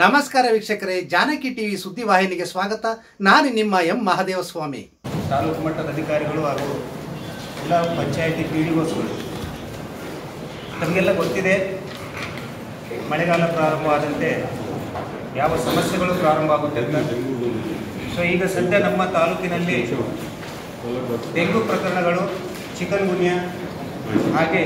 ನಮಸ್ಕಾರ ವೀಕ್ಷಕರೇ ಜಾನಕಿ ಟಿವಿ ಸುದ್ದಿವಾಹಿನಿಗೆ ಸ್ವಾಗತ ನಾನು ನಿಮ್ಮ ಎಂ ಮಹಾದೇವಸ್ವಾಮಿ ತಾಲೂಕು ಮಟ್ಟದ ಅಧಿಕಾರಿಗಳು ಹಾಗೂ ಎಲ್ಲ ಪಂಚಾಯತಿ ಪಿ ಡಿ ಓಸ್ಗಳು ತಮಗೆಲ್ಲ ಗೊತ್ತಿದೆ ಮಳೆಗಾಲ ಪ್ರಾರಂಭವಾದಂತೆ ಯಾವ ಸಮಸ್ಯೆಗಳು ಪ್ರಾರಂಭ ಆಗುತ್ತೆ ಅಂತ ಸೊ ಈಗ ಸದ್ಯ ನಮ್ಮ ತಾಲೂಕಿನಲ್ಲಿ ಡೆಂಗು ಪ್ರಕರಣಗಳು ಚಿಕನ್ ಗುನ್ಯಾ ಹಾಗೆ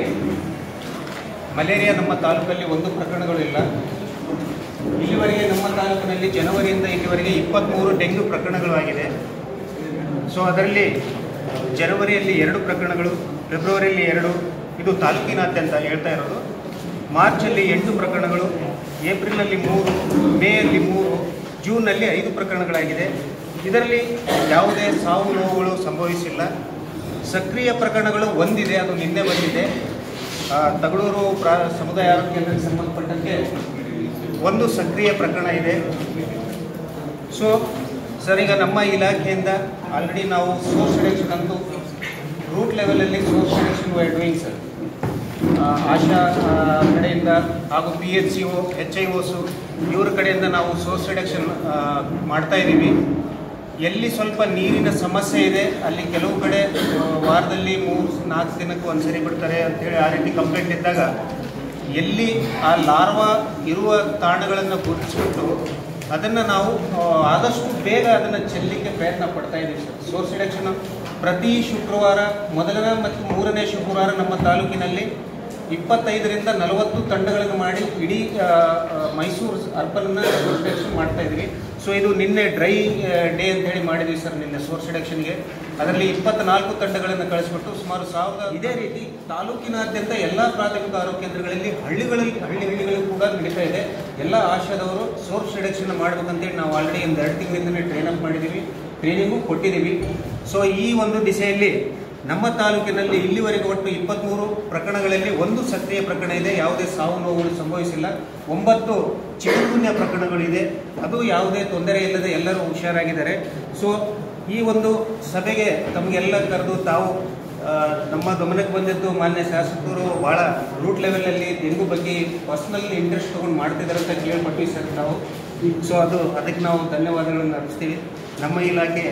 ಮಲೇರಿಯಾ ನಮ್ಮ ತಾಲೂಕಲ್ಲಿ ಒಂದು ಪ್ರಕರಣಗಳು ಇಲ್ಲ ಇಲ್ಲಿವರೆಗೆ ನಮ್ಮ ತಾಲೂಕಿನಲ್ಲಿ ಜನವರಿಯಿಂದ ಇಲ್ಲಿವರೆಗೆ ಇಪ್ಪತ್ತ್ಮೂರು ಡೆಂಗ್ಯೂ ಪ್ರಕರಣಗಳು ಆಗಿದೆ ಸೊ ಅದರಲ್ಲಿ ಜನವರಿಯಲ್ಲಿ ಎರಡು ಪ್ರಕರಣಗಳು ಫೆಬ್ರವರಿಯಲ್ಲಿ ಎರಡು ಇದು ತಾಲೂಕಿನಾದ್ಯಂತ ಹೇಳ್ತಾ ಇರೋದು ಮಾರ್ಚಲ್ಲಿ ಎಂಟು ಪ್ರಕರಣಗಳು ಏಪ್ರಿಲ್ನಲ್ಲಿ ಮೂರು ಮೇಯಲ್ಲಿ ಮೂರು ಜೂನ್ನಲ್ಲಿ ಐದು ಪ್ರಕರಣಗಳಾಗಿದೆ ಇದರಲ್ಲಿ ಯಾವುದೇ ಸಾವು ನೋವುಗಳು ಸಂಭವಿಸಿಲ್ಲ ಸಕ್ರಿಯ ಪ್ರಕರಣಗಳು ಒಂದಿದೆ ಅದು ನಿನ್ನೆ ಬಂದಿದೆ ಆ, ತಗಳೂರು ಪ್ರಾ ಸಮುದಾಯ ಆರೋಗ್ಯ ಕೇಂದ್ರಕ್ಕೆ ಸಂಬಂಧಪಟ್ಟಂತೆ ಒಂದು ಸಕ್ರಿಯ ಪ್ರಕರಣ ಇದೆ ಸೊ ಸರ್ ಈಗ ನಮ್ಮ ಇಲಾಖೆಯಿಂದ ಆಲ್ರೆಡಿ ನಾವು ಸೋರ್ಸ್ ರಿಡಕ್ಷನ್ ಅಂತೂ ರೂಟ್ ಲೆವೆಲಲ್ಲಿ source reduction we doing sir ASHA ಆ, ಕಡೆಯಿಂದ ಹಾಗೂ P H C O H I ಒಸು ಇವ್ರ ಕಡೆಯಿಂದ ನಾವು ಸೋರ್ಸ್ ರಿಡಕ್ಷನ್ ಮಾಡ್ತಾ ಇದ್ದೀವಿ ಎಲ್ಲಿ ಸ್ವಲ್ಪ ನೀರಿನ ಸಮಸ್ಯೆ ಇದೆ ಅಲ್ಲಿ ಕೆಲವು ಕಡೆ ಆ, ವಾರದಲ್ಲಿ ಮೂರು ನಾಲ್ಕು ದಿನಕ್ಕೆ ಒಂದ್ಸರಿ ಬಿಡ್ತಾರೆ ಅಂತೇಳಿ ಆ ರೀತಿ ಕಂಪ್ಲೇಂಟ್ ಇದ್ದಾಗ ಎಲ್ಲಿ ಆ ಲಾರ್ವಾ ಇರುವ ತಾಣಗಳನ್ನು ಗುರುತಿಸ್ಬಿಟ್ಟು ಅದನ್ನು ನಾವು ಆ, ಆದಷ್ಟು ಬೇಗ ಅದನ್ನು ಚೆಲ್ಲಲಿಕ್ಕೆ ಪ್ರಯತ್ನ ಪಡ್ತಾ ಇದ್ದೀವಿ ಸರ್ ಸೋರ್ಸ್ ರಿಡಕ್ಷನ್ ಪ್ರತಿ ಶುಕ್ರವಾರ ಮೊದಲನೇ ಮತ್ತು ಮೂರನೇ ಶುಕ್ರವಾರ ನಮ್ಮ ತಾಲೂಕಿನಲ್ಲಿ ಇಪ್ಪತ್ತೈದರಿಂದ ನಲವತ್ತು ತಂಡಗಳನ್ನು ಮಾಡಿ ಇಡೀ ಆ, ಆ, ಮೈಸೂರು ಅರ್ಬನ್ನ ಸೋರ್ಸ್ ರಿಡಕ್ಷನ್ ಮಾಡ್ತಾ ಇದ್ವಿ ಸೊ ಇದು ನಿನ್ನೆ ಡ್ರೈ ಡೇ ಅಂತ ಹೇಳಿ ಮಾಡಿದ್ವಿ ಸರ್ ನಿನ್ನೆ ಸೋರ್ಸ್ ರಿಡಕ್ಷನ್ಗೆ ಅದರಲ್ಲಿ ಇಪ್ಪತ್ನಾಲ್ಕು ತಂಡಗಳನ್ನು ಕಳಿಸ್ಬಿಟ್ಟು ಸುಮಾರು ಸಾವಿರದ ಇದೇ ರೀತಿ ತಾಲೂಕಿನಾದ್ಯಂತ ಎಲ್ಲ ಪ್ರಾಥಮಿಕ ಆರೋಗ್ಯ ಕೇಂದ್ರಗಳಲ್ಲಿ ಹಳ್ಳಿಗಳಲ್ಲಿ ಹಳ್ಳಿ ಹಳ್ಳಿಗಳು ಕೂಡ ನಡೀತಾ ಇದೆ ಎಲ್ಲ ಆಶಾದವರು ಸೋರ್ಸ್ ರಿಡಕ್ಷನ್ ಮಾಡ್ಬೇಕಂತೇಳಿ ನಾವು ಆಲ್ರೆಡಿ ಒಂದು ಎರಡು ತಿಂಗಳಿಂದಲೇ ಟ್ರೈನ್ ಅಪ್ ಮಾಡಿದ್ದೀವಿ ಟ್ರೈನಿಂಗು ಕೊಟ್ಟಿದ್ದೀವಿ ಸೊ ಈ ಒಂದು ದಿಸೆಯಲ್ಲಿ ನಮ್ಮ ತಾಲೂಕಿನಲ್ಲಿ ಇಲ್ಲಿವರೆಗೆ ಒಟ್ಟು ಇಪ್ಪತ್ತ್ಮೂರು ಪ್ರಕರಣಗಳಲ್ಲಿ ಒಂದು ಸಕ್ರಿಯ ಪ್ರಕರಣ ಇದೆ ಯಾವುದೇ ಸಾವು ನೋವುಗಳು ಸಂಭವಿಸಿಲ್ಲ ಒಂಬತ್ತು ಚಿಕನ್ಗುನ್ಯ ಪ್ರಕರಣಗಳಿದೆ ಅದು ಯಾವುದೇ ತೊಂದರೆ ಇಲ್ಲದೆ ಎಲ್ಲರೂ ಹುಷಾರಾಗಿದ್ದಾರೆ ಸೊ ಈ ಒಂದು ಸಭೆಗೆ ತಮಗೆಲ್ಲ ಕರೆದು ತಾವು ಆ, ನಮ್ಮ ಗಮನಕ್ಕೆ ಬಂದಿದ್ದು ಮಾನ್ಯ ಶಾಸಕರು ಭಾಳ ರೂಟ್ ಲೆವೆಲಲ್ಲಿ ಡೆಂಗು ಬಗ್ಗೆ ಪರ್ಸ್ನಲ್ ಇಂಟ್ರೆಸ್ಟ್ ತೊಗೊಂಡು ಮಾಡ್ತಿದ್ದಾರೆ ಅಂತ ಕೇಳ್ಪಟ್ವಿ ಸರ್ ನಾವು ಸೊ ಅದು ಅದಕ್ಕೆ ನಾವು ಧನ್ಯವಾದಗಳನ್ನು ಅರ್ಪಿಸ್ತೀವಿ ನಮ್ಮ ಇಲಾಖೆ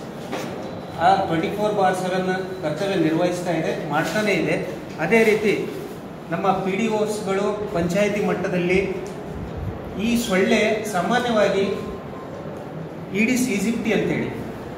ಆ ಟ್ವೆಂಟಿ ಫೋರ್ ಬಾರ್ ಸೆವೆನ್ ಕರ್ತವ್ಯ ನಿರ್ವಹಿಸ್ತಾ ಇದೆ ಮಾಡ್ತಾನೇ ಇದೆ ಅದೇ ರೀತಿ ನಮ್ಮ ಪಿ ಡಿ ಓಸ್ಗಳು ಪಂಚಾಯಿತಿ ಮಟ್ಟದಲ್ಲಿ ಈ ಸೊಳ್ಳೆ ಸಾಮಾನ್ಯವಾಗಿ ಈಡಿಸ್ ಈಜಿಪ್ಟಿ ಅಂತೇಳಿ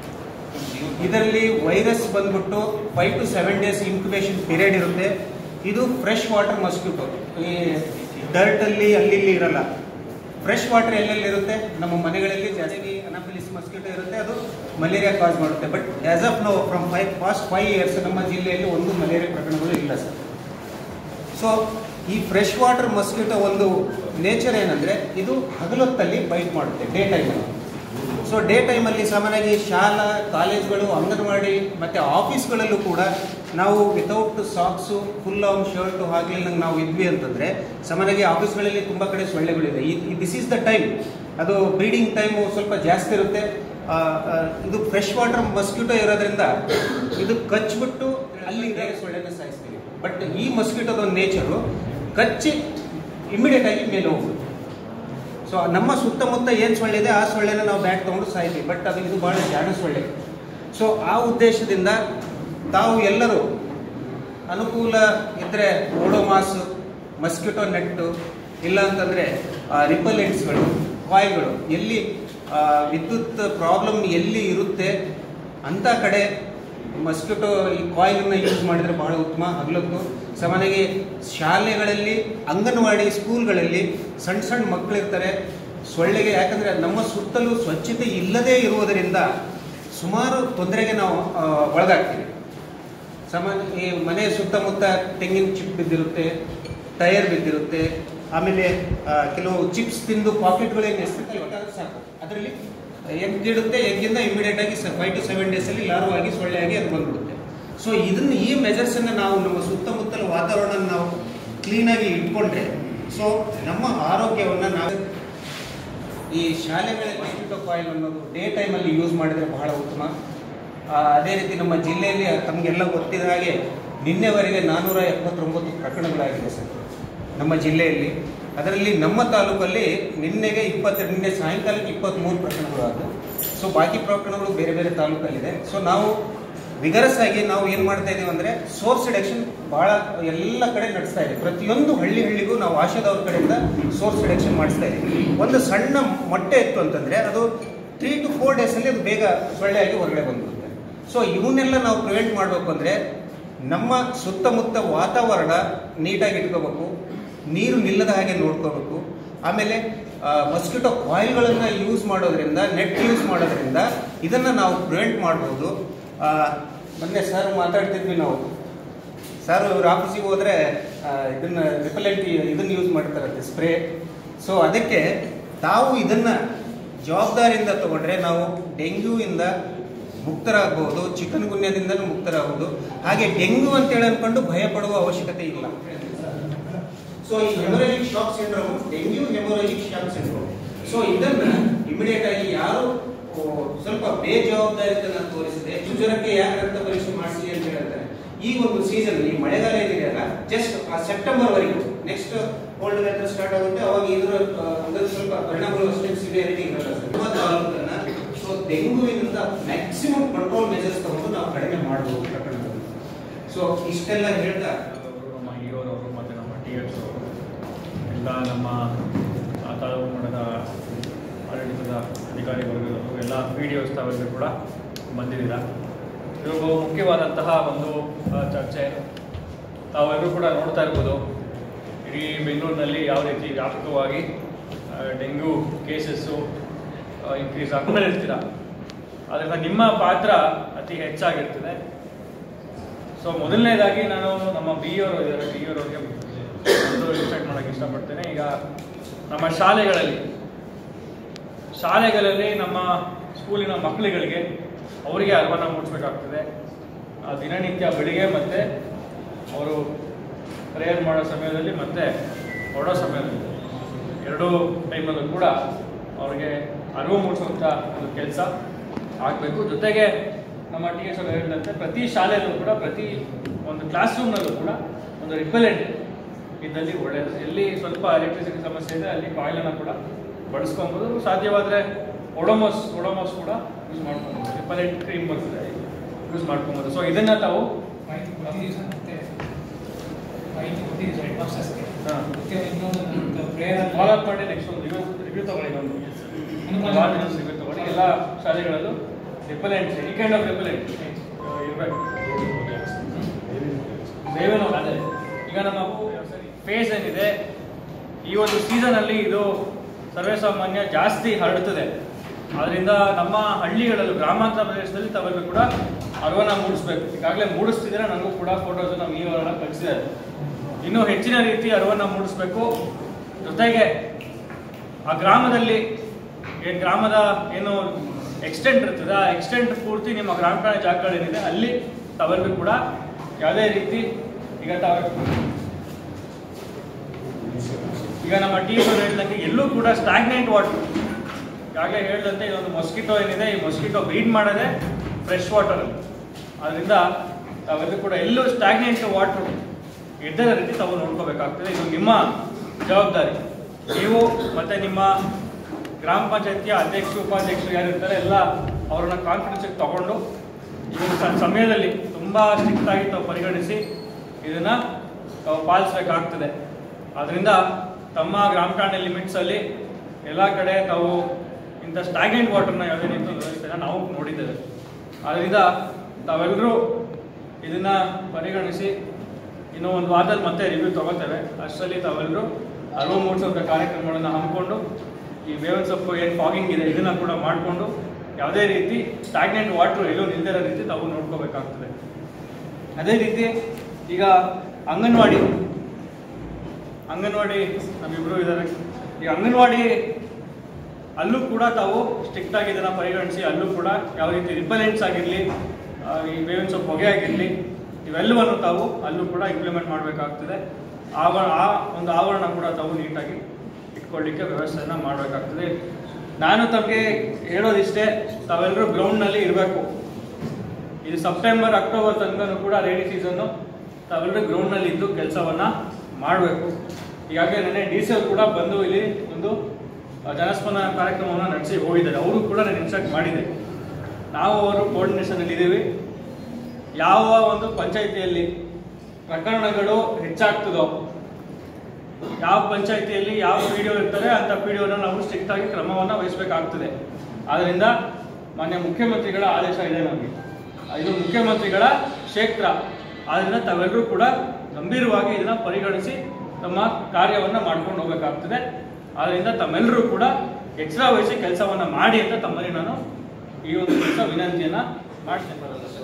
ಇದರಲ್ಲಿ ವೈರಸ್ ಬಂದ್ಬಿಟ್ಟು five to seven days incubation period ಇರುತ್ತೆ ಇದು ಫ್ರೆಶ್ ವಾಟರ್ ಮಸ್ಕ್ಯೂಟೋ ಈ ಡರ್ಟಲ್ಲಿ ಅಲ್ಲಿ ಇಲ್ಲಿ ಇರಲ್ಲ ಫ್ರೆಶ್ ವಾಟರ್ ಎಲ್ಲೆಲ್ಲಿ ಇರುತ್ತೆ ನಮ್ಮ ಮನೆಗಳಲ್ಲಿ ಜಾಸ್ತಿ ಅನಾಫಿಲಿಸ್ ಮಸ್ಕ್ಯೂಟೋ ಇರುತ್ತೆ ಅದು ಮಲೇರಿಯಾ ಕಾಸ್ ಮಾಡುತ್ತೆ but as of no from five past five years ನಮ್ಮ ಜಿಲ್ಲೆಯಲ್ಲಿ ಒಂದು ಮಲೇರಿಯಾ ಪ್ರಕರಣಗಳು ಇಲ್ಲ ಸರ್ ಸೊ ಈ ಫ್ರೆಶ್ ವಾಟರ್ ಮಸ್ಕಿಟೋ ಒಂದು ನೇಚರ್ ಏನಂದರೆ ಇದು ಹಗಲೊತ್ತಲ್ಲಿ ಬೈಟ್ ಮಾಡುತ್ತೆ ಡೇ ಟೈಮಲ್ಲಿ ಸೊ ಡೇ ಟೈಮಲ್ಲಿ ಸಾಮಾನ್ಯವಾಗಿ ಶಾಲಾ ಕಾಲೇಜ್ಗಳು ಅಂಗನವಾಡಿ ಮತ್ತು ಆಫೀಸ್ಗಳಲ್ಲೂ ಕೂಡ ನಾವು without socks full on shirt ಹಾಗಲಿಲ್ಲ ನಾವು ಇದ್ವಿ ಅಂತಂದರೆ ಸಾಮಾನ್ಯವಾಗಿ ಆಫೀಸ್ಗಳಲ್ಲಿ ತುಂಬ ಕಡೆ ಸೊಳ್ಳೆಗಳಿದೆ ಈ ದಿಸ್ ಈಸ್ ದ ಟೈಮ್ ಅದು ಬ್ರೀಡಿಂಗ್ ಟೈಮು ಸ್ವಲ್ಪ ಜಾಸ್ತಿ ಇರುತ್ತೆ ಆ, ಆ, ಇದು ಫ್ರೆಶ್ ವಾಟರ್ ಮಸ್ಕಿಟೋ ಇರೋದ್ರಿಂದ ಇದು ಕಚ್ಬಿಟ್ಟು ಅಲ್ಲಿ ಬೇರೆ ಸೊಳ್ಳೆನ ಸಾಯಿಸ್ತೀವಿ ಬಟ್ ಈ ಮಸ್ಕಿಟೋದ ನೇಚರು ಕಚ್ಚಿ ಇಮಿಡಿಯೇಟ್ ಆಗಿ ಮೇಲೆ ಹೋಗ್ಬೋದು ಸೊ ನಮ್ಮ ಸುತ್ತಮುತ್ತ ಏನು ಸೊಳ್ಳೆ ಇದೆ ಆ ಸೊಳ್ಳೆನ ನಾವು ಬ್ಯಾಟ್ ತೊಗೊಂಡು ಸಾಯ್ತೀವಿ ಬಟ್ ಅದು ಇದು ಭಾಳ ಜಾಣ ಸೊಳ್ಳೆ ಸೊ ಆ ಉದ್ದೇಶದಿಂದ ತಾವು ಎಲ್ಲರೂ ಅನುಕೂಲ ಇದ್ದರೆ ಓಡೋಮಾಸ್ ಮಸ್ಕಿಟೋ ನೆಟ್ಟು ಇಲ್ಲ ಅಂತಂದರೆ ರಿಪಲೆಂಟ್ಸ್ಗಳು ಕಾಯ್ಗಳು ಎಲ್ಲಿ ಆ, ವಿದ್ಯುತ್ ಪ್ರಾಬ್ಲಮ್ ಎಲ್ಲಿ ಇರುತ್ತೆ ಅಂಥ ಕಡೆ ಮಸ್ಕಿಟೋ ಈ ಕಾಯಿಲನ್ನು ಯೂಸ್ ಮಾಡಿದರೆ ಬಹಳ ಉತ್ತಮ ಹಗಲೊತ್ತು ಸಾಮಾನ್ಯವಾಗಿ ಶಾಲೆಗಳಲ್ಲಿ ಅಂಗನವಾಡಿ ಸ್ಕೂಲ್ಗಳಲ್ಲಿ ಸಣ್ಣ ಸಣ್ಣ ಮಕ್ಕಳಿರ್ತಾರೆ ಸೊಳ್ಳೆಗೆ ಯಾಕಂದರೆ ನಮ್ಮ ಸುತ್ತಲೂ ಸ್ವಚ್ಛತೆ ಇಲ್ಲದೇ ಇರುವುದರಿಂದ ಸುಮಾರು ತೊಂದರೆಗೆ ನಾವು ಆ, ಒಳಗಾಗ್ತೀವಿ ಸಾಮಾನ್ಯ ಈ ಮನೆ ಸುತ್ತಮುತ್ತ ತೆಂಗಿನ ಚಿಪ್ ಬಿದ್ದಿರುತ್ತೆ ಟೈರ್ ಬಿದ್ದಿರುತ್ತೆ ಆಮೇಲೆ ಆ, ಕೆಲವು ಚಿಪ್ಸ್ ತಿಂದು ಪಾಕೆಟ್ಗಳೇನು ಎಸ್ತಿರ್ತೀವಿ ಅದು ಸಾಕು ಅದರಲ್ಲಿ ಎಗ್ ಇಡುತ್ತೆ ಎಗ್ಗಿಂದ ಇಮಿಡಿಯೇಟ್ ಆಗಿ ಫೈವ್ ಟು ಸೆವೆನ್ ಡೇಸಲ್ಲಿ ಲಾರ್ವ್ ಆಗಿ ಸೊಳ್ಳೆ ಆಗಿ ಅದು ಬಂದ್ಬಿಡುತ್ತೆ ಸೊ ಇದನ್ನು ಈ ಮೆಜರ್ಸನ್ನು ನಾವು ನಮ್ಮ ಸುತ್ತಮುತ್ತಲ ವಾತಾವರಣ ನಾವು ಕ್ಲೀನಾಗಿ ಇಟ್ಕೊಂಡ್ರೆ ಸೊ ನಮ್ಮ ಆರೋಗ್ಯವನ್ನು ನಾವು ಈ ಶಾಲೆಗಳಲ್ಲಿ ಮಸ್ಕಿಟೋ ಕಾಯಿಲ್ ಅನ್ನೋದು ಡೇ ಟೈಮಲ್ಲಿ ಯೂಸ್ ಮಾಡಿದರೆ ಬಹಳ ಉತ್ತಮ ಆ, ಅದೇ ರೀತಿ ನಮ್ಮ ಜಿಲ್ಲೆಯಲ್ಲಿ ತಮಗೆಲ್ಲ ಗೊತ್ತಿದ ಹಾಗೆ ನಿನ್ನೆವರೆಗೆ ನಾನ್ನೂರ ಎಪ್ಪತ್ತೊಂಬತ್ತು ಪ್ರಕರಣಗಳಾಗಿದೆ ಸರ್ ನಮ್ಮ ಜಿಲ್ಲೆಯಲ್ಲಿ ಅದರಲ್ಲಿ ನಮ್ಮ ತಾಲೂಕಲ್ಲಿ ನಿನ್ನೆಗೆ ಇಪ್ಪತ್ತೆರಡು ನಿನ್ನೆ ಸಾಯಂಕಾಲಕ್ಕೆ ಇಪ್ಪತ್ತ್ಮೂರು ಪ್ರಕರಣಗಳು ಆದವು ಸೊ ಬಾಕಿ ಪ್ರಕರಣಗಳು ಬೇರೆ ಬೇರೆ ತಾಲೂಕಲ್ಲಿದೆ ಸೊ ನಾವು ವಿಗರಸ್ ಆಗಿ ನಾವು ಏನು ಮಾಡ್ತಾ ಇದೀವಿ ಅಂದರೆ ಸೋರ್ಸ್ ರಿಡಕ್ಷನ್ ಭಾಳ ಎಲ್ಲ ಕಡೆ ನಡೆಸ್ತಾ ಇದ್ದೀವಿ ಪ್ರತಿಯೊಂದು ಹಳ್ಳಿ ಹಳ್ಳಿಗೂ ನಾವು ಆಶಾದವ್ರ ಕಡೆಯಿಂದ ಸೋರ್ಸ್ ರಿಡಕ್ಷನ್ ಮಾಡಿಸ್ತಾ ಇದ್ದೀವಿ ಒಂದು ಸಣ್ಣ ಮೊಟ್ಟೆ ಇತ್ತು ಅಂತಂದರೆ ಅದು ತ್ರೀ ಟು ಫೋರ್ ಡೇಸಲ್ಲಿ ಅದು ಬೇಗ ಸೊಳ್ಳೆಯಾಗಿ ಹೊರಗಡೆ ಬಂದ್ಬಿಡುತ್ತೆ ಸೊ ಇವನ್ನೆಲ್ಲ ನಾವು ಪ್ರಿವೆಂಟ್ ಮಾಡಬೇಕು ಅಂದರೆ ನಮ್ಮ ಸುತ್ತಮುತ್ತ ವಾತಾವರಣ ನೀಟಾಗಿ ಇಟ್ಕೋಬೇಕು ನೀರು ನಿಲ್ಲದ ಹಾಗೆ ನೋಡ್ಕೋಬೇಕು ಆಮೇಲೆ ಮಸ್ಕಿಟೋ ಕಾಯಿಲ್ಗಳನ್ನು ಯೂಸ್ ಮಾಡೋದ್ರಿಂದ ನೆಟ್ ಯೂಸ್ ಮಾಡೋದ್ರಿಂದ ಇದನ್ನು ನಾವು ಪ್ರಿವೆಂಟ್ ಮಾಡ್ಬೋದು ಆ, ಮೊನ್ನೆ ಸರ್ ಮಾತಾಡ್ತಿದ್ವಿ ನಾವು ಸರ್ ಇವ್ರ ಆಫೀಸಿಗೆ ಹೋದ್ರೆ ಆ, ಇದನ್ನ ರಿಪಲೆಂಟ್ ಇದನ್ನ ಯೂಸ್ ಮಾಡ್ತಾರಂತೆ ಸ್ಪ್ರೇ ಸೊ ಅದಕ್ಕೆ ತಾವು ಇದನ್ನ ಜವಾಬ್ದಾರಿಯಿಂದ ತಗೊಂಡ್ರೆ ನಾವು ಡೆಂಗ್ಯೂ ಇಂದ ಮುಕ್ತರಾಗಬಹುದು ಚಿಕನ್ ಗುನ್ಯದಿಂದನೂ ಮುಕ್ತರಾಗಬಹುದು ಹಾಗೆ ಡೆಂಗ್ಯೂ ಅಂತೇಳಿ ಅನ್ಕೊಂಡು ಭಯ ಪಡುವ ಅವಶ್ಯಕತೆ ಇಲ್ಲ ಸೊ ಈ haemorrhagic shock syndrome dengue haemorrhagic shock syndrome so ಇದನ್ನ ಇಮಿಡಿಯೇಟ್ ಆಗಿ ಯಾರು ಓ, ಸ್ವಲ್ಪ ಬೇಜವಾಬ್ದಾರಿತನ ತೋರಿಸಿದೆ ಚುಚುರಕ್ಕೆ ಯಾಕೆ ರಕ್ತ ಪರೀಕ್ಷೆ ಮಾಡಿಸಿ ಅಂತ ಹೇಳ್ತಾರೆ ಈ ಒಂದು ಸೀಸನ್ ಈ ಮಳೆಗಾಲ ಏನಿದೆಯಲ್ಲ ಜಸ್ಟ್ ಆ ಸೆಪ್ಟೆಂಬರ್ ವರೆಗೂ ನೆಕ್ಸ್ಟ್ ಕೋಲ್ಡ್ ವೆದರ್ ಸ್ಟಾರ್ಟ್ ಆಗುತ್ತೆ ಅವಾಗ ಇದ್ರ ಆ, ಅದ್ರ ಸ್ವಲ್ಪ ಪರಿಣಾಮಗಳು ಅಷ್ಟೇ ಸಿವಿಯಾರಿಟಿ ಇರಲ್ಲ ಸರ್ ನಮ್ಮ ತಾಲೂಕನ್ನ ಸೊ ಡೆಂಗುವಿನಿಂದ ಮ್ಯಾಕ್ಸಿಮಮ್ ಕಂಟ್ರೋಲ್ ಮೆಜರ್ಸ್ ತಗೊಂಡು ನಾವು ಕಡಿಮೆ ಮಾಡಬಹುದು ಪ್ರಕರಣದಲ್ಲಿ ಸೊ ಇಷ್ಟೆಲ್ಲ ಹೇಳ್ತಾ ಅವರು ನಮ್ಮ ಇಒರವರು ಮತ್ತು ನಮ್ಮ ಟಿ ಎಕ್ಸ್ ಅವರು ಎಲ್ಲ ನಮ್ಮ ಆ ತಾಲೂಕು ಮಟ್ಟದ ಆಡಳಿತದ ಅಧಿಕಾರಿ ವರ್ಗದವರು ಎಲ್ಲ ಪಿ ಡಿ ಒಸ್ ತಾವೆಲ್ಲರೂ ಕೂಡ ಬಂದಿದ್ದೀರ ಇದು ಬಹು ಮುಖ್ಯವಾದಂತಹ ಒಂದು ಆ, ಚರ್ಚೆ ತಾವೆಲ್ಲರೂ ಕೂಡ ನೋಡ್ತಾ ಇರ್ಬೋದು ಇಡೀ ಬೆಂಗಳೂರಿನಲ್ಲಿ ಯಾವ ರೀತಿ ವ್ಯಾಪಕವಾಗಿ ಆ, ಡೆಂಗ್ಯೂ ಕೇಸಸ್ಸು ಇನ್ಕ್ರೀಸ್ ಆಗ್ತಾ ಇರ್ತೀರ ಅದರಿಂದ ನಿಮ್ಮ ಪಾತ್ರ ಅತಿ ಹೆಚ್ಚಾಗಿರ್ತದೆ ಸೊ ಮೊದಲನೇದಾಗಿ ನಾನು ನಮ್ಮ ಬಿ ಅವರು ಇದ್ದಾರೆ ಬಿ ಅವರವ್ರಿಗೆ ಒಂದು ಇನ್ಸ್ಟ್ರಕ್ಟ್ ಮಾಡೋಕ್ಕೆ ಇಷ್ಟಪಡ್ತೇನೆ ಈಗ ನಮ್ಮ ಶಾಲೆಗಳಲ್ಲಿ ಶಾಲೆಗಳಲ್ಲಿ ನಮ್ಮ ಸ್ಕೂಲಿನ ಮಕ್ಕಳುಗಳಿಗೆ ಅವರಿಗೆ ಅರಿವನ್ನು ಮೂಡಿಸ್ಬೇಕಾಗ್ತದೆ ಆ ದಿನನಿತ್ಯ ಬೆಳಿಗ್ಗೆ ಮತ್ತು ಅವರು ಪ್ರೇಯರ್ ಮಾಡೋ ಸಮಯದಲ್ಲಿ ಮತ್ತು ಹೊರಡೋ ಸಮಯದಲ್ಲಿ ಎರಡೂ ಟೈಮಲ್ಲೂ ಕೂಡ ಅವ್ರಿಗೆ ಅರಿವು ಮೂಡಿಸುವಂಥ ಒಂದು ಕೆಲಸ ಆಗಬೇಕು ಜೊತೆಗೆ ನಮ್ಮ ಟಿ ಎಸ್ ಅವರು ಹೇಳಿದಂತೆ ಪ್ರತಿ ಶಾಲೆಯಲ್ಲೂ ಕೂಡ ಪ್ರತಿ ಒಂದು ಕ್ಲಾಸ್ ರೂಮ್ನಲ್ಲೂ ಕೂಡ ಒಂದು ರಿಪೆಲೆಂಟ್ ಇದ್ದಲ್ಲಿ ಒಳ್ಳೆಯದು ಎಲ್ಲಿ ಸ್ವಲ್ಪ ಎಲೆಕ್ಟ್ರಿಸಿಟಿ ಸಮಸ್ಯೆ ಇದೆ ಅಲ್ಲಿ ಕಾಯಿಲನ್ನು ಕೂಡ ಬಳಸ್ಕೊಬೋದು ಸಾಧ್ಯವಾದರೆ ಒಡೋಮೋಸ್ ಒಡೋಮೋಸ್ ಕೂಡ ಯೂಸ್ ಮಾಡ್ಕೊಬೋದು ರಿಪೆಲೆಂಟ್ ಕ್ರೀಮ್ ಬರ್ತದೆ ಯೂಸ್ ಮಾಡ್ಕೊಬೋದು ಸೊ ಇದನ್ನು ತಾವು ಮಾಹಿತಿ ಕೊಟ್ಟಿದ್ದೀವಿ ಸರ್ ಮತ್ತೆ ಮಾಹಿತಿ ಕೊಟ್ಟಿದ್ದೀವಿ ಸರ್ ಹೆಡ್ ಮಾಸ್ಟರ್ಸ್ಗೆ ಹಾಂ ಮತ್ತೆ ಇನ್ನೊಂದು ನಮ್ದು ಪ್ರೇಯರ್ ಫಾಲೋ ಅಪ್ ಮಾಡಿ ನೆಕ್ಸ್ಟ್ ಒಂದು ರಿವ್ಯೂ ರಿವ್ಯೂ ತಗೊಳ್ಳಿ ಒಂದು ರಿವ್ಯೂ ತಗೊಳ್ಳಿ ಎಲ್ಲ ಶಾಲೆಗಳಲ್ಲೂ ರಿಪೆಲೆಂಟ್ ಈ ಕೈಂಡ್ ಆಫ್ ರಿಪೆಲೆಂಟ್ ಇರಬೇಕು ಬೇವಿನ ಅದೇ ಈಗ ನಮ್ಮ ಫೇಸ್ ಏನಿದೆ ಈ ಒಂದು ಸೀಸನಲ್ಲಿ ಇದು ಸರ್ವೇಸಾಮಾನ್ಯ ಜಾಸ್ತಿ ಹರಡುತ್ತದೆ ಅದರಿಂದ ನಮ್ಮ ಹಳ್ಳಿಗಳಲ್ಲೂ ಗ್ರಾಮಾಂತರ ಪ್ರದೇಶದಲ್ಲಿ ತಾವೆಲ್ಲರೂ ಕೂಡ ಅರಿವನ್ನು ಮೂಡಿಸ್ಬೇಕು ಈಗಾಗಲೇ ಮೂಡಿಸ್ತಿದ್ರೆ ನನಗೂ ಕೂಡ ಫೋಟೋಸ್ ನಾವು ಈ ವಾರ ಕಳಿಸಿದ್ದಾರೆ ಇನ್ನೂ ಹೆಚ್ಚಿನ ರೀತಿ ಅರಿವನ್ನು ಮೂಡಿಸ್ಬೇಕು ಜೊತೆಗೆ ಆ ಗ್ರಾಮದಲ್ಲಿ ಏನು ಗ್ರಾಮದ ಏನು ಎಕ್ಸ್ಟೆಂಟ್ ಇರ್ತದೆ ಆ ಎಕ್ಸ್ಟೆಂಟ್ ಪೂರ್ತಿ ನಿಮ್ಮ ಗ್ರಾಮ ಠಾಣೆ ಜಾಗಗಳೇನಿದೆ ಅಲ್ಲಿ ತಾವೆಲ್ಲರೂ ಕೂಡ ಯಾವುದೇ ರೀತಿ ಈಗ ತಾವು ಈಗ ನಮ್ಮ ಟೀಮ್ ಅವರು ಹೇಳಿದಂಗೆ ಎಲ್ಲೂ ಕೂಡ ಸ್ಟಾಗ್ನೆಂಟ್ ವಾಟರ್ ಈಗಾಗಲೇ ಹೇಳಿದಂತೆ ಇದೊಂದು ಮೊಸ್ಕಿಟೋ ಏನಿದೆ ಈ ಮೊಸ್ಕಿಟೋ ಬ್ರೀಡ್ ಮಾಡೋದೇ ಫ್ರೆಶ್ ವಾಟರ್ ಅದರಿಂದ ತಾವೆಲ್ಲೂ ಕೂಡ ಎಲ್ಲೂ ಸ್ಟಾಗ್ನೆಂಟ್ ವಾಟರ್ ಇದ್ದರ ರೀತಿ ತಾವು ನೋಡ್ಕೋಬೇಕಾಗ್ತದೆ ಇದು ನಿಮ್ಮ ಜವಾಬ್ದಾರಿ ನೀವು ಮತ್ತೆ ನಿಮ್ಮ ಗ್ರಾಮ ಪಂಚಾಯತಿಯ ಅಧ್ಯಕ್ಷರು ಉಪಾಧ್ಯಕ್ಷರು ಯಾರಿರ್ತಾರೆ ಎಲ್ಲ ಅವರನ್ನ ಕಾನ್ಫಿಡೆನ್ಸಿಗೆ ತಗೊಂಡು ಈ ಒಂದು ಸ- ಸಮಯದಲ್ಲಿ ತುಂಬ ಸ್ಟ್ರಿಕ್ಟ್ ಆಗಿ ತಾವು ಪರಿಗಣಿಸಿ ಇದನ್ನ ತಾವು ಪಾಲಿಸಬೇಕಾಗ್ತದೆ ಅದರಿಂದ ತಮ್ಮ ಗ್ರಾಮ ಠಾಣೆ ಲಿಮಿಟ್ಸಲ್ಲಿ ಎಲ್ಲ ಕಡೆ ತಾವು ಇಂಥ ಸ್ಟಾಗ್ನೆಂಟ್ ವಾಟರ್ನ ಯಾವುದೇ ರೀತಿ ವ್ಯವಸ್ಥೆನ ನಾವು ನೋಡಿದ್ದೇವೆ ಅದರಿಂದ ತಾವೆಲ್ಲರೂ ಇದನ್ನ ಪರಿಗಣಿಸಿ ಇನ್ನೂ ಒಂದು ವಾರದಲ್ಲಿ ಮತ್ತೆ ರಿವ್ಯೂ ತಗೋತೇವೆ ಅಷ್ಟರಲ್ಲಿ ತಾವೆಲ್ಲರೂ ಅರಿವು ಮೂಡಿಸುವಂಥ ಕಾರ್ಯಕ್ರಮಗಳನ್ನು ಹಮ್ಮಿಕೊಂಡು ಈ ಬೇವಿನ ಸೊಪ್ಪು ಏನು ಫಾಗಿಂಗ್ ಇದೆ ಇದನ್ನ ಕೂಡ ಮಾಡಿಕೊಂಡು ಯಾವುದೇ ರೀತಿ ಸ್ಟಾಗ್ನೆಂಟ್ ವಾಟರ್ ಎಲ್ಲೂ ನಿಲ್ದಿರೋ ರೀತಿ ತಾವು ನೋಡ್ಕೋಬೇಕಾಗ್ತದೆ ಅದೇ ರೀತಿ ಈಗ ಅಂಗನವಾಡಿ ಅಂಗನವಾಡಿ ನಮ್ಮಿಬ್ರು ಇದ್ದಾರೆ ಈ ಅಂಗನವಾಡಿ ಅಲ್ಲೂ ಕೂಡ ತಾವು ಸ್ಟ್ರಿಕ್ಟ್ ಆಗಿ ಇದನ್ನು ಪರಿಗಣಿಸಿ ಅಲ್ಲೂ ಕೂಡ ಯಾವ ರೀತಿ ರಿಪಲೆಂಟ್ಸ್ ಆಗಿರಲಿ ಈ ಬೇವಿನ ಸೊಪ್ಪು ಹೊಗೆ ಆಗಿರಲಿ ಇವೆಲ್ಲವನ್ನು ತಾವು ಅಲ್ಲೂ ಕೂಡ ಇಂಪ್ಲಿಮೆಂಟ್ ಮಾಡಬೇಕಾಗ್ತದೆ ಆವರಣ ಆ ಒಂದು ಆವರಣ ಕೂಡ ತಾವು ನೀಟಾಗಿ ಇಟ್ಕೊಳ್ಳಿಕ್ಕೆ ವ್ಯವಸ್ಥೆಯನ್ನು ಮಾಡಬೇಕಾಗ್ತದೆ ನಾನು ತಮಗೆ ಹೇಳೋದಿಷ್ಟೇ ತಾವೆಲ್ಲರೂ ಗ್ರೌಂಡ್ನಲ್ಲಿ ಇರಬೇಕು ಇದು ಸೆಪ್ಟೆಂಬರ್ ಅಕ್ಟೋಬರ್ ತನಕನೂ ಕೂಡ ರೈನಿ ಸೀಸನ್ನು ತಾವೆಲ್ಲರೂ ಗ್ರೌಂಡ್ನಲ್ಲಿ ಇದ್ದು ಕೆಲಸವನ್ನು ಮಾಡಬೇಕು ಈಗಾಗಲೇ ನೆನ್ನೆ ಡಿ ಸಿ ಕೂಡ ಬಂದು ಇಲ್ಲಿ ಒಂದು ಆ, ಜನಸ್ಪಂದನ ಕಾರ್ಯಕ್ರಮವನ್ನು ನಡೆಸಿ ಹೋಗಿದ್ದಾರೆ ಅವರು ಕೂಡ ನಾನು ಇನ್ಸ್ಟ್ರಕ್ಟ್ ಮಾಡಿದೆ ನಾವು ಅವರು ಕೋರ್ಡಿನೇಷನ್ ಅಲ್ಲಿ ಇದ್ದೀವಿ ಯಾವ ಒಂದು ಪಂಚಾಯಿತಿಯಲ್ಲಿ ಪ್ರಕರಣಗಳು ಹೆಚ್ಚಾಗ್ತದೋ ಯಾವ ಪಂಚಾಯಿತಿಯಲ್ಲಿ ಯಾವ ಪಿ ಡಿ ಇರ್ತಾರೆ ಅಂತ ಪಿ ಡಿ ನಾವು ಸ್ಟ್ರಿಕ್ಟ್ ಆಗಿ ಕ್ರಮವನ್ನು ವಹಿಸಬೇಕಾಗ್ತದೆ ಆದ್ದರಿಂದ ಮಾನ್ಯ ಮುಖ್ಯಮಂತ್ರಿಗಳ ಆದೇಶ ಇದೆ ನಮಗೆ ಇದು ಮುಖ್ಯಮಂತ್ರಿಗಳ ಕ್ಷೇತ್ರ ಆದ್ದರಿಂದ ತಾವೆಲ್ಲರೂ ಕೂಡ ಗಂಭೀರವಾಗಿ ಇದನ್ನ ಪರಿಗಣಿಸಿ ತಮ್ಮ ಕಾರ್ಯವನ್ನು ಮಾಡ್ಕೊಂಡು ಹೋಗಬೇಕಾಗ್ತದೆ ಆದ್ದರಿಂದ ತಮ್ಮೆಲ್ಲರೂ ಕೂಡ ಎಚ್ಚರ ವಹಿಸಿ ಕೆಲಸವನ್ನ ಮಾಡಿ ಅಂತ ತಮ್ಮಲ್ಲಿ ನಾನು ಈ ಒಂದು ಕೆಲಸ ವಿನಂತಿಯನ್ನ ಮಾಡ್ತೇನೆ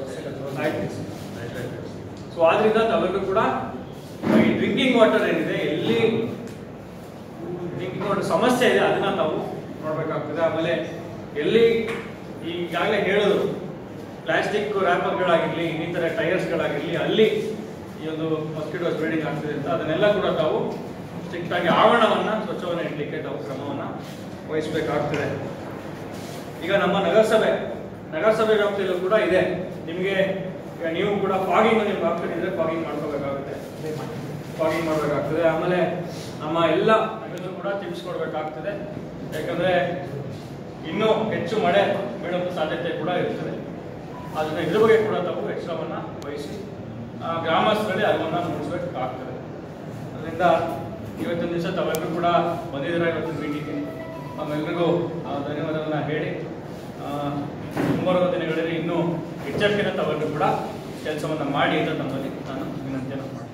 ಸೊ ಆದ್ರಿಂದ ತಾವೆಲ್ಲರೂ ಕೂಡ ಈ ಡ್ರಿಂಕಿಂಗ್ ವಾಟರ್ ಏನಿದೆ ಎಲ್ಲಿ ಡ್ರಿಂಕಿಂಗ್ ವಾಟರ್ ಸಮಸ್ಯೆ ಇದೆ ಅದನ್ನ ತಾವು ನೋಡ್ಬೇಕಾಗ್ತದೆ ಆಮೇಲೆ ಎಲ್ಲಿ ಈಗಾಗಲೇ ಹೇಳೋದು ಪ್ಲಾಸ್ಟಿಕ್ ರ್ಯಾಪರ್ಗಳಾಗಿರ್ಲಿ ಇನ್ನಿತರ ಟೈರ್ಸ್ಗಳಾಗಿರ್ಲಿ ಅಲ್ಲಿ ಈ ಒಂದು ಮಸ್ಕಿಟೋಸ್ ಬ್ರೀಡಿಂಗ್ ಆಗ್ತದೆ ಅಂತ ಅದನ್ನೆಲ್ಲ ಕೂಡ ತಾವು ಸ್ಟ್ರಿಕ್ಟ್ ಆಗಿ ಆವರಣವನ್ನ ಸ್ವಚ್ಛವನ್ನ ಇಡ್ಲಿಕ್ಕೆ ತಾವು ಕ್ರಮವನ್ನ ವಹಿಸಬೇಕಾಗ್ತದೆ ಈಗ ನಮ್ಮ ನಗರಸಭೆ ನಗರಸಭೆ ವ್ಯಾಪ್ತಿಯಲ್ಲೂ ಕೂಡ ಇದೆ ನಿಮಗೆ ಈಗ ನೀವು ಕೂಡ ಫಾಗಿಂಗ್ ನಿಮ್ಗೆ ಆಗ್ತಿದ್ರೆ ಫಾಗಿಂಗ್ ಮಾಡ್ಕೋಬೇಕಾಗುತ್ತೆ ಫಾಗಿಂಗ್ ಮಾಡಬೇಕಾಗ್ತದೆ ಆಮೇಲೆ ನಮ್ಮ ಎಲ್ಲ ನಗರದಲ್ಲೂ ಕೂಡ ತಿಳಿಸ್ಕೊಡ್ಬೇಕಾಗ್ತದೆ ಯಾಕಂದ್ರೆ ಇನ್ನೂ ಹೆಚ್ಚು ಮಳೆ ಬೀಳುವ ಸಾಧ್ಯತೆ ಕೂಡ ಇರ್ತದೆ ಅದನ್ನ ಇದ್ರ ಬಗ್ಗೆ ಕೂಡ ತಾವು ಎಚ್ಚರವನ್ನ ವಹಿಸಿ ಆ, ಗ್ರಾಮಸ್ಥರಲ್ಲಿ ಅರಿವನ್ನ ಮೂಡಿಸ್ಬೇಕಾಗ್ತದೆ ಅದರಿಂದ ಇವತ್ತಿನ ದಿವಸ ತಾವೆಲ್ಲರೂ ಕೂಡ ಬಂದಿದ್ದೀರಾ ಇವತ್ತಿನ ಮೀಟಿಂಗ್ಗೆ ತಮ್ಮೆಲ್ಲರಿಗೂ ಆ, ಧನ್ಯವಾದಗಳನ್ನ ಹೇಳಿ ಆ, ಮುಂಬರುವ ದಿನಗಳಲ್ಲಿ ಇನ್ನೂ ಎಚ್ಚರಿಕೆಯಿಂದ ತಾವೆಲ್ಲರೂ ಕೂಡ ಕೆಲಸವನ್ನ ಮಾಡಿ ಅಂತ ತಮ್ಮಲ್ಲಿ ನಾನು ವಿನಂತಿಯನ್ನು ಮಾಡ್ತೀನಿ